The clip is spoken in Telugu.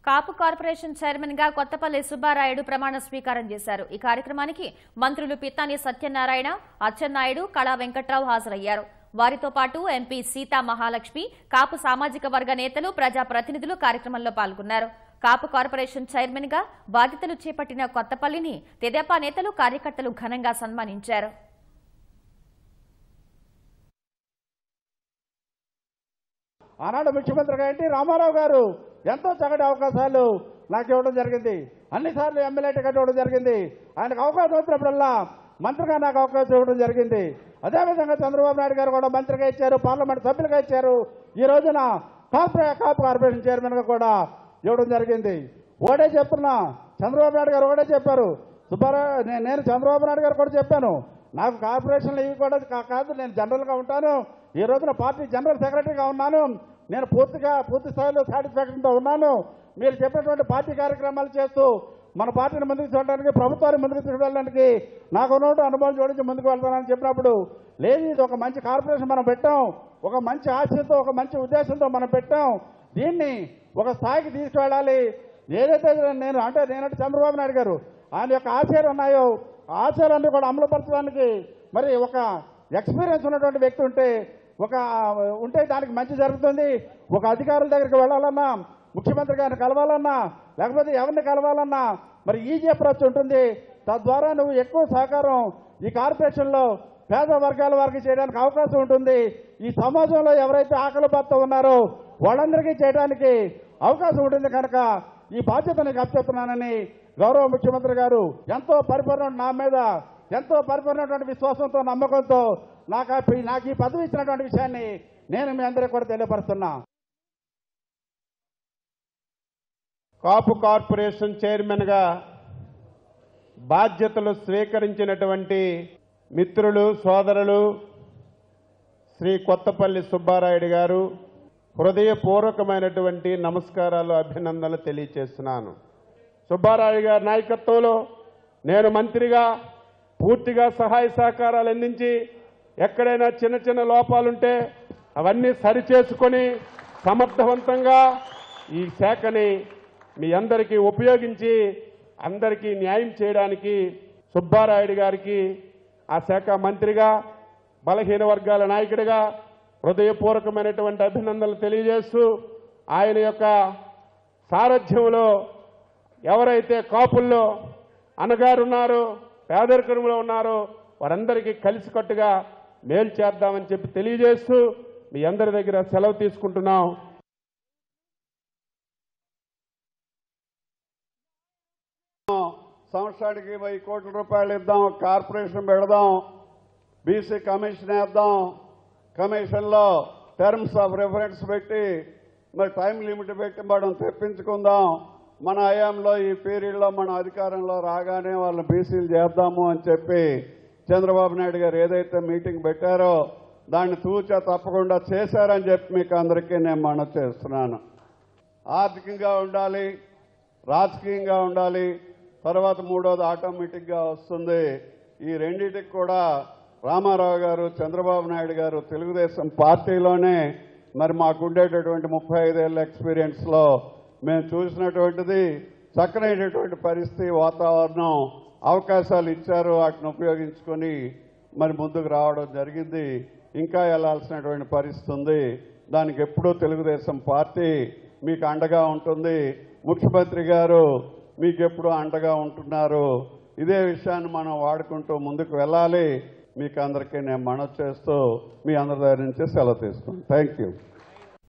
కాపు కార్పొరేషన్ చైర్మన్ గా కొత్తపల్లి సుబ్బారాయుడు ప్రమాణ స్వీకారం చేశారు ఈ కార్యక్రమానికి మంత్రులు పితాని సత్యనారాయణ అచ్చెన్నాయుడు కళా వెంకట్రావు హాజరయ్యారు వారితో పాటు ఎంపీ సీతా మహాలక్ష్మి కాపు సామాజిక వర్గ నేతలు ప్రజా ప్రతినిధులు కార్యక్రమంలో పాల్గొన్నారు కాపు కార్పొరేషన్ చైర్మన్ గా బాధ్యతలు చేపట్టిన కొత్తపల్లిని తెదేపా నేతలు కార్యకర్తలు ఘనంగా సన్మానించారు ఆనాడు ముఖ్యమంత్రిగా ఎన్టీ రామారావు గారు ఎంతో చక్కటి అవకాశాలు నాకు ఇవ్వడం జరిగింది అన్నిసార్లు ఎమ్మెల్యే టికెట్ ఇవ్వడం జరిగింది ఆయనకు అవకాశం వచ్చినప్పుడల్లా మంత్రిగా నాకు అవకాశం ఇవ్వడం జరిగింది అదేవిధంగా చంద్రబాబు నాయుడు గారు కూడా మంత్రిగా ఇచ్చారు పార్లమెంట్ సభ్యులుగా ఇచ్చారు ఈ రోజున కార్పొరే కాపు కార్పొరేషన్ చైర్మన్గా కూడా ఇవ్వడం జరిగింది ఒకటే చెప్తున్నా చంద్రబాబు నాయుడు గారు ఒకటే చెప్పారు సుబ్బారావు నే- నేను చంద్రబాబు నాయుడు గారు కూడా చెప్పాను నాకు కార్పొరేషన్లు ఇవి కూడా కా- కాదు నేను జనరల్గా ఉంటాను ఈ రోజున పార్టీ జనరల్ సెక్రటరీగా ఉన్నాను నేను పూర్తిగా పూర్తి స్థాయిలో సాటిస్ఫాక్షన్తో ఉన్నాను మీరు చెప్పినటువంటి పార్టీ కార్యక్రమాలు చేస్తూ మన పార్టీని ముందుకు చూడడానికి ప్రభుత్వాన్ని ముందుకు తీసుకెళ్ళడానికి నాకు ఉన్నటువంటి అనుభవం జోడించి ముందుకు వెళ్తానని చెప్పినప్పుడు లేదు ఇది ఒక మంచి కార్పొరేషన్ మనం పెట్టాం ఒక మంచి ఆశయంతో ఒక మంచి ఉద్దేశంతో మనం పెట్టాం దీన్ని ఒక స్థాయికి తీసుకువెళ్ళాలి ఏదైతే నేను అంటే నేనంటే చంద్రబాబు నాయుడు గారు ఆయన యొక్క ఆశయాలు ఉన్నాయో ఆ ఆశయాలన్నీ కూడా అమలుపరచడానికి మరి ఒక ఎక్స్పీరియన్స్ ఉన్నటువంటి వ్యక్తి ఉంటే ఒక ఉంటే దానికి మంచి జరుగుతుంది ఒక అధికారుల దగ్గరికి వెళ్ళాలన్నా ముఖ్యమంత్రి గారిని కలవాలన్నా లేకపోతే ఎవరిని కలవాలన్నా మరి ఈజీ అప్రోచ్ ఉంటుంది తద్వారా నువ్వు ఎక్కువ సహకారం ఈ కార్పొరేషన్లో పేద వర్గాల వారికి చేయడానికి అవకాశం ఉంటుంది ఈ సమాజంలో ఎవరైతే ఆకలి బాధతో ఉన్నారో వాళ్ళందరికీ చేయడానికి అవకాశం ఉంటుంది కనుక ఈ బాధ్యత నీకు అప్పచెప్తున్నానని గౌరవ ముఖ్యమంత్రి గారు ఎంతో పరిపూర్ణ నా మీద ఎంతో పరిపూర్ణటువంటి విశ్వాసంతో నమ్మకంతో నాకు ఆ పి- నాకు ఈ పదవి ఇచ్చినటువంటి విషయాన్ని నేను మీ అందరికీ కూడా తెలియపరుస్తున్నా కాపు కార్పొరేషన్ చైర్మన్గా బాధ్యతలు స్వీకరించినటువంటి మిత్రులు సోదరులు శ్రీ కొత్తపల్లి సుబ్బారాయుడు గారు హృదయపూర్వకమైనటువంటి నమస్కారాలు అభినందనలు తెలియచేస్తున్నాను సుబ్బారాయుడు గారి నాయకత్వంలో నేను మంత్రిగా పూర్తిగా సహాయ సహకారాలు అందించి ఎక్కడైనా చిన్న చిన్న లోపాలుంటే అవన్నీ సరిచేసుకొని సమర్థవంతంగా ఈ శాఖని మీ అందరికీ ఉపయోగించి అందరికీ న్యాయం చేయడానికి సుబ్బారాయుడు గారికి ఆ శాఖ మంత్రిగా బలహీన వర్గాల నాయకుడిగా హృదయపూర్వకమైనటువంటి అభినందనలు తెలియజేస్తూ ఆయన యొక్క సారథ్యంలో ఎవరైతే కాపుల్లో అనగారున్నారో పేదరికంలో ఉన్నారో వారందరికీ కలిసికట్టుగా మేలు చేద్దామని చెప్పి తెలియజేస్తూ మీ అందరి దగ్గర సెలవు తీసుకుంటున్నాం సంవత్సరానికి వెయ్యి కోట్ల రూపాయలు ఇద్దాం కార్పొరేషన్ పెడదాం బీసీ కమిషన్ వేద్దాం కమిషన్లో టర్మ్స్ ఆఫ్ రిఫరెన్స్ పెట్టి మరి టైం లిమిట్ పెట్టి మనం తెప్పించుకుందాం మన హయాంలో ఈ పీరియడ్లో మన అధికారంలో రాగానే వాళ్ళని బీసీలు చేద్దాము అని చెప్పి చంద్రబాబు నాయుడు గారు ఏదైతే మీటింగ్ పెట్టారో దాన్ని తూచా తప్పకుండా చేశారని చెప్పి మీకు అందరికీ నేను మనవి చేస్తున్నాను ఆర్థికంగా ఉండాలి రాజకీయంగా ఉండాలి తర్వాత మూడోది ఆటోమేటిక్గా వస్తుంది ఈ రెండింటికి కూడా రామారావు గారు చంద్రబాబు నాయుడు గారు తెలుగుదేశం పార్టీలోనే మరి మాకుండేటటువంటి ముప్పై ఐదేళ్ల ఎక్స్పీరియన్స్లో మేము చూసినటువంటిది చక్కనైనటువంటి పరిస్థితి వాతావరణం అవకాశాలు ఇచ్చారు వాటిని ఉపయోగించుకొని మరి ముందుకు రావడం జరిగింది ఇంకా వెళ్లాల్సినటువంటి పరిస్థితి ఉంది దానికి ఎప్పుడూ తెలుగుదేశం పార్టీ మీకు అండగా ఉంటుంది ముఖ్యమంత్రి గారు మీకు ఎప్పుడూ అండగా ఉంటున్నారు ఇదే విషయాన్ని మనం వాడుకుంటూ ముందుకు వెళ్ళాలి మీకు అందరికీ నేను మనవి చేస్తూ మీ అందరి దగ్గర నుంచి సెలవు తీసుకున్నాను థ్యాంక్ యూ